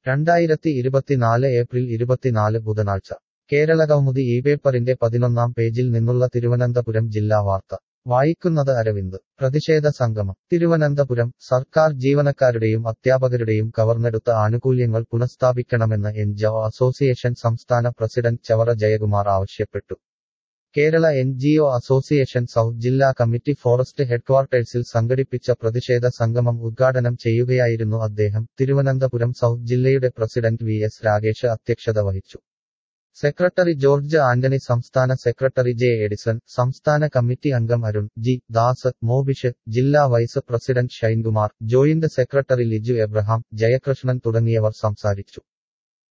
രണ്ടായിരത്തി ഇരുപത്തിനാല് ഏപ്രിൽ ഇരുപത്തിനാല് ബുധനാഴ്ച കേരള കൗമുദി ഈ പേപ്പറിന്റെ പതിനൊന്നാം പേജിൽ നിന്നുള്ള തിരുവനന്തപുരം ജില്ലാ വാർത്ത വായിക്കുന്നത് അരവിന്ദ് പ്രതിഷേധ സംഗമം തിരുവനന്തപുരം സർക്കാർ ജീവനക്കാരുടെയും അധ്യാപകരുടെയും കവർന്നെടുത്ത ആനുകൂല്യങ്ങൾ പുനഃസ്ഥാപിക്കണമെന്ന് എൻ ജോ അസോസിയേഷൻ സംസ്ഥാന പ്രസിഡന്റ് ചവറ ജയകുമാർ ആവശ്യപ്പെട്ടു Kerala N G O association south ജില്ലാ കമ്മിറ്റി ഫോറസ്റ്റ് ഹെഡ്ക്വാർട്ടേഴ്സിൽ സംഘടിപ്പിച്ച പ്രതിഷേധ സംഗമം ഉദ്ഘാടനം ചെയ്യുകയായിരുന്നു അദ്ദേഹം തിരുവനന്തപുരം സൗത്ത് ജില്ലയുടെ പ്രസിഡന്റ് വി എസ് രാകേഷ് അധ്യക്ഷത വഹിച്ചു സെക്രട്ടറി ജോർജ് ആന്റണി സംസ്ഥാന സെക്രട്ടറി ജെ എഡിസൺ സംസ്ഥാന കമ്മിറ്റി അംഗം അരുൺ ജി ദാസ് മോബിഷ് ജില്ലാ vice president Shainkumar joint secretary Liju Abraham Jayakrishnan തുടങ്ങിയവർ സംസാരിച്ചു